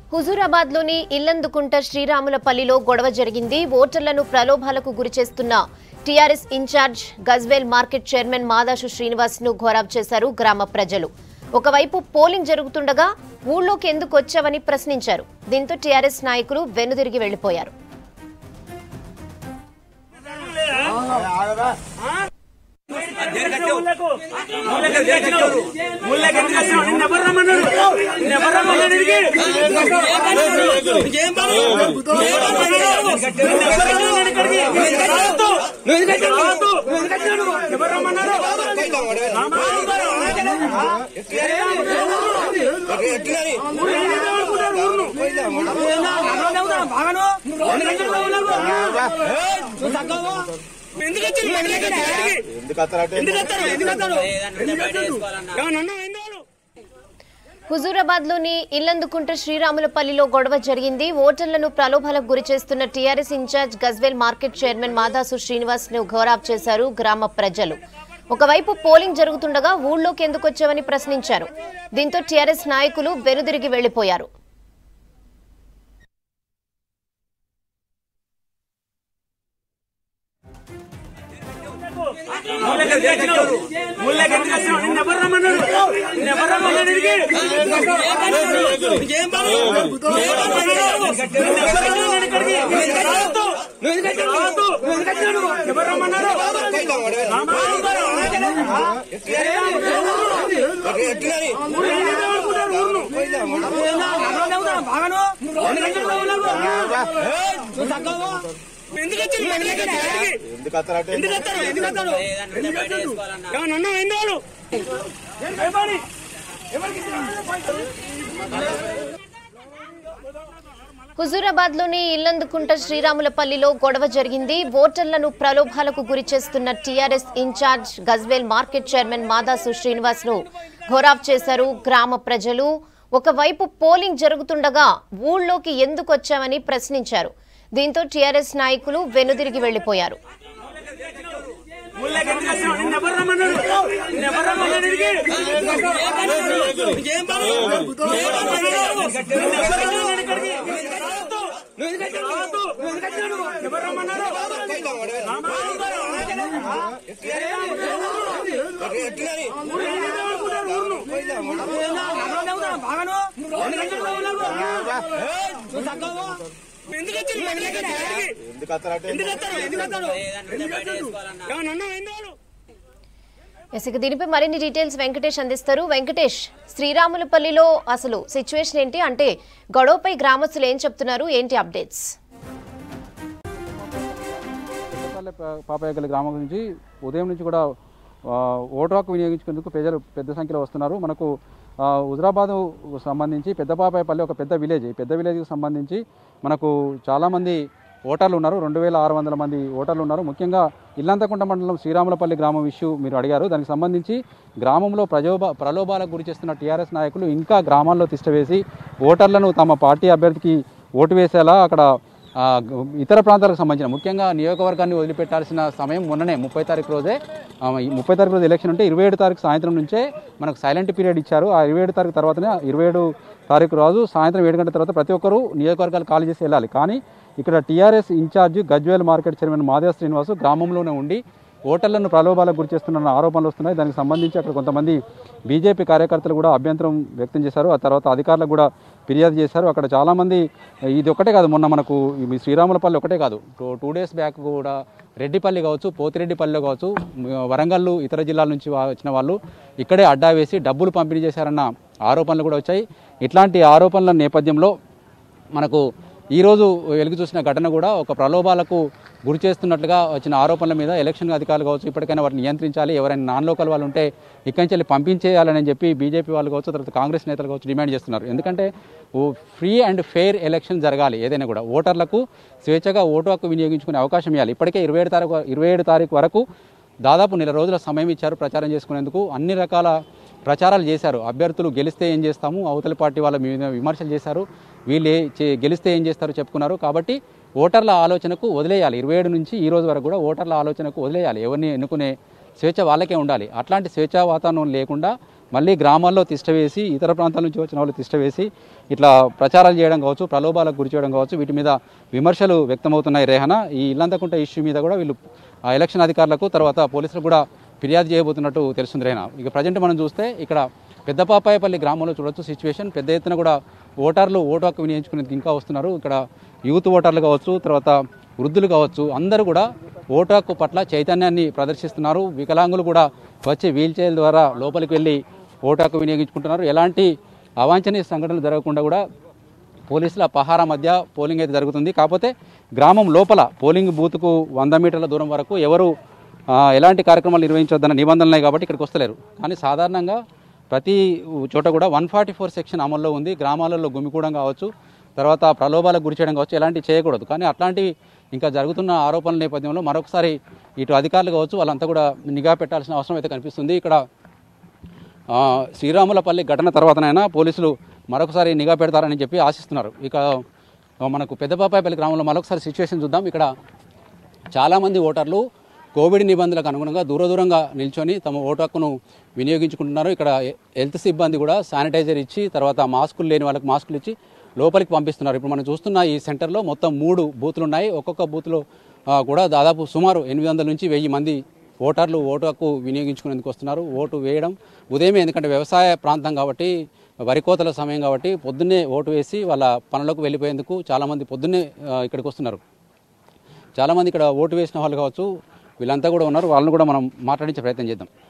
హుజూరాబాద్ లోని ఇల్లందుకుంట శ్రీరాములపల్లిలో గొడవ జరిగింది ఓటర్లను ప్రలోభాలకు గురిచేస్తున్న TRS in-charge Gajwel market chairman Madasu Srinivas ను ఘోరావ్ చేశారు గ్రామ ప్రజలు ఒకవైపు పోలింగ్ జరుగుతుండగా ఊళ్ళోకి ఎందుకు వచ్చావని ప్రశ్నించారు దీంతో టీఆర్ఎస్ నాయకులు వెనుదిరిగి వెళ్లిపోయారు ఎందుకు అత్తరంటే హుజూరాబాద్ లోని ఇల్లందుకుంట శ్రీరాములపల్లిలో గొడవ జరిగింది ఓటర్లను ప్రలోభాలకు గురి చేస్తున్న TRS in-charge Gajwel market chairman Madasu Srinivas ను ఘోరాబ్ చేశారు గ్రామ ప్రజలు ఒకవైపు పోలింగ్ జరుగుతుండగా ఊళ్ళోకి ఎందుకు వచ్చావని ప్రశ్నించారు దీంతో టీఆర్ఎస్ నాయకులు వెనుదిరిగి వెళ్లిపోయారు ఎందుకు అత్తరంటే హుజూరాబాద్ లోని ఇల్లందుకుంట శ్రీరాములపల్లిలో గొడవ జరిగింది ఓటర్లను ప్రలోభాలకు గురి చేస్తున్న TRS in-charge Gajwel market chairman Madasu Srinivas ను ఘోరాఫ్ చేశారు గ్రామ ప్రజలు ఒకవైపు పోలింగ్ జరుగుతుండగా ఊళ్ళోకి ఎందుకు వచ్చామని ప్రశ్నించారు దీంతో టీఆర్ఎస్ నాయకులు వెనుదిరిగి వెళ్లిపోయారు ఎందుకు అత్తరంటే ఎస్, ఇక దీనిపై మరిన్ని డీటెయిల్స్ వెంకటేష్ అందిస్తారు వెంకటేష్ శ్రీరాములపల్లిలో అసలు సిచ్యువేషన్ ఏంటి అంటే గొడవపై గ్రామస్తులు ఏం చెప్తున్నారు ఏంటి అప్డేట్స్ పల్లె పా- పాపాయగల్లి గ్రామం నుంచి ఉదయం నుంచి కూడా ఆ, ఓటు హక్కు వినియోగించుకునేందుకు ప్రజలు పెద్ద సంఖ్యలో వస్తున్నారు మనకు ఆ, హుజరాబాద్ సంబంధించి పెద్ద పాపాయపల్లి ఒక పెద్ద విలేజ్ ఈ పెద్ద విలేజ్కి సంబంధించి మనకు చాలామంది ఓటర్లు ఉన్నారు రెండు వేల ఆరు వందల మంది ఓటర్లు ఉన్నారు ముఖ్యంగా ఇల్లంతకుంట మండలం శ్రీరాములపల్లి గ్రామం ఇష్యూ మీరు అడిగారు దానికి సంబంధించి గ్రామంలో ప్రజోభ ప్రలోభాలకు గురి చేస్తున్న టీఆర్ఎస్ నాయకులు ఇంకా గ్రామాల్లో తిష్టవేసి ఓటర్లను తమ పార్టీ అభ్యర్థికి ఓటు వేసేలా అక్కడ ఆ, గ- ఇతర ప్రాంతాలకు సంబంధించిన ముఖ్యంగా నియోజకవర్గాన్ని వదిలిపెట్టాల్సిన సమయం మొన్ననే ముప్పై తారీఖు రోజే ఆ, ఈ ముప్పై తారీఖు రోజు ఎలక్షన్ ఉంటే ఇరవై ఏడు తారీఖు సాయంత్రం నుంచే మనకు సైలెంట్ పీరియడ్ ఇచ్చారు ఆ ఇరవై ఏడు తారీఖు తర్వాతనే ఇరవై ఏడు తారీఖు రోజు సాయంత్రం ఏడు గంటల తర్వాత ప్రతి ఒక్కరూ నియోజకవర్గాలు ఖాళీ చేసి వెళ్ళాలి కానీ ఇక్కడ TRS in-charge Gajwel market chairman Madeva Srinivas గ్రామంలోనే ఉండి ఓటర్లను ప్రలోభాలకు గురి చేస్తున్న ఆరోపణలు వస్తున్నాయి దానికి సంబంధించి అక్కడ కొంతమంది బీజేపీ కార్యకర్తలు కూడా అభ్యంతరం వ్యక్తం చేశారు ఆ తర్వాత అధికారులకు కూడా ఫిర్యాదు చేశారు అక్కడ చాలామంది ఇది ఒకటే కాదు మొన్న మనకు ఈ శ్రీరాములపల్లి ఒకటే కాదు టూ టూ డేస్ బ్యాక్ కూడా రెడ్డిపల్లి కావచ్చు పోతిరెడ్డిపల్లిలో కావచ్చు మ- వరంగల్ ఇతర జిల్లాల నుంచి వా- వచ్చిన వాళ్ళు ఇక్కడే అడ్డా వేసి డబ్బులు పంపిణీ చేశారన్న ఆరోపణలు కూడా వచ్చాయి ఇట్లాంటి ఆరోపణల నేపథ్యంలో మనకు ఈరోజు వెలుగు చూసిన ఘటన కూడా ఒక ప్రలోభాలకు గురి చేస్తున్నట్లుగా వచ్చిన ఆరోపణల మీద ఎలక్షన్ అధికారులు కావచ్చు ఇప్పటికైనా వాటిని నియంత్రించాలి ఎవరైనా నాన్ లోకల్ వాళ్ళు ఉంటే ఇక్కడి నుంచి వెళ్ళి పంపించేయాలని చెప్పి బీజేపీ వాళ్ళు కావచ్చు తర్వాత కాంగ్రెస్ నేతలు కావచ్చు డిమాండ్ చేస్తున్నారు ఎందుకంటే ఫ్రీ అండ్ ఫెయిర్ ఎలక్షన్ జరగాలి ఏదైనా కూడా ఓటర్లకు స్వేచ్ఛగా ఓటు హక్కు వినియోగించుకునే అవకాశం ఇవ్వాలి ఇప్పటికే ఇరవై ఏడు తారీఖు ఇరవై ఏడు తారీఖు వరకు దాదాపు నెల రోజుల సమయం ఇచ్చారు ప్రచారం చేసుకునేందుకు అన్ని రకాల ప్రచారాలు చేశారు అభ్యర్థులు గెలిస్తే ఏం చేస్తాము అవతలి పార్టీ వాళ్ళ మీద విమర్శలు చేశారు వీళ్ళు ఏ- చే- గెలిస్తే ఏం చేస్తారు చెప్పుకున్నారు కాబట్టి ఓటర్ల ఆలోచనకు వదిలేయాలి ఇరవై ఏడు నుంచి ఈ రోజు వరకు కూడా ఓటర్ల ఆలోచనకు వదిలేయాలి ఎవరిని ఎన్నుకునే స్వేచ్ఛ వాళ్ళకే ఉండాలి అట్లాంటి స్వేచ్ఛా వాతావరణం లేకుండా మళ్ళీ గ్రామాల్లో తిష్టవేసి ఇతర ప్రాంతాల నుంచి వచ్చిన వాళ్ళు తిష్టవేసి ఇట్లా ప్రచారాలు చేయడం కావచ్చు ప్రలోభాలకు గురి చేయడం కావచ్చు వీటి మీద విమర్శలు వ్యక్తమవుతున్నాయి రేహన ఈ ఇల్లంతకుంట ఇష్యూ మీద కూడా వీళ్ళు ఆ ఎలక్షన్ అధికారులకు తర్వాత పోలీసులకు కూడా ఫిర్యాదు చేయబోతున్నట్టు తెలుస్తుంది రేహన ఇక ప్రజెంట్ మనం చూస్తే ఇక్కడ పెద్దపాపాయపల్లి గ్రామంలో చూడొచ్చు సిచ్యువేషన్ పెద్ద ఎత్తున కూడా ఓటర్లు ఓటు హక్కు వినియోగించుకునేందుకు ఇంకా వస్తున్నారు ఇక్కడ యూత్ ఓటర్లు కావచ్చు తర్వాత వృద్ధులు కావచ్చు అందరూ కూడా ఓటు హక్కు పట్ల చైతన్యాన్ని ప్రదర్శిస్తున్నారు వికలాంగులు కూడా వచ్చి వీల్ చైర్ ద్వారా లోపలికి వెళ్ళి ఓటు హక్కు వినియోగించుకుంటున్నారు ఎలాంటి అవాంఛనీయ సంఘటనలు జరగకుండా కూడా పోలీసుల పహారా మధ్య పోలింగ్ అయితే జరుగుతుంది కాకపోతే గ్రామం లోపల పోలింగ్ బూత్కు వంద మీటర్ల దూరం వరకు ఎవరు ఆ, ఎలాంటి కార్యక్రమాలు నిర్వహించొద్దన్న నిబంధనలు ఉన్నాయి కాబట్టి ఇక్కడికి వస్తలేరు కానీ సాధారణంగా ప్రతి చోట కూడా వన్ ఫార్టీ ఫోర్ సెక్షన్ అమల్లో ఉంది గ్రామాలలో గుమికూడం కావచ్చు తర్వాత ప్రలోభాలకు గురి చేయడం కావచ్చు ఎలాంటివి చేయకూడదు కానీ అట్లాంటివి ఇంకా జరుగుతున్న ఆరోపణల నేపథ్యంలో మరొకసారి ఇటు అధికారులు కావచ్చు వాళ్ళంతా కూడా నిఘా పెట్టాల్సిన అవసరం అయితే కనిపిస్తుంది ఇక్కడ ఆ, శ్రీరాములపల్లి ఘటన తర్వాతనైనా పోలీసులు మరొకసారి నిఘా పెడతారని చెప్పి ఆశిస్తున్నారు ఇక ఆ, మనకు పెద్దపాపాయపల్లి గ్రామంలో మరొకసారి సిచ్యువేషన్ చూద్దాం ఇక్కడ చాలామంది ఓటర్లు కోవిడ్ నిబంధనలకు అనుగుణంగా దూర దూరంగా నిల్చొని తమ ఓటు హక్కును వినియోగించుకుంటున్నారు ఇక్కడ హెల్త్ సిబ్బంది కూడా శానిటైజర్ ఇచ్చి తర్వాత మాస్కులు లేని వాళ్ళకి మాస్కులు ఇచ్చి లోపలికి పంపిస్తున్నారు ఇప్పుడు మనం చూస్తున్న ఈ సెంటర్లో మొత్తం మూడు బూతులు ఉన్నాయి ఒక్కొక్క బూత్లో ఆ, కూడా దాదాపు సుమారు ఎనిమిది వందల నుంచి వెయ్యి మంది ఓటర్లు ఓటు హక్కు వినియోగించుకునేందుకు వస్తున్నారు ఓటు వేయడం ఉదయమే ఎందుకంటే వ్యవసాయ ప్రాంతం కాబట్టి వరి కోతల సమయం కాబట్టి పొద్దున్నే ఓటు వేసి వాళ్ళ పనులకు వెళ్ళిపోయేందుకు చాలామంది పొద్దున్నే ఆ, ఇక్కడికి వస్తున్నారు చాలామంది ఇక్కడ ఓటు వేసిన వాళ్ళు కావచ్చు వీళ్ళంతా కూడా ఉన్నారు వాళ్ళని కూడా మనం మాట్లాడించే ప్రయత్నం చేద్దాం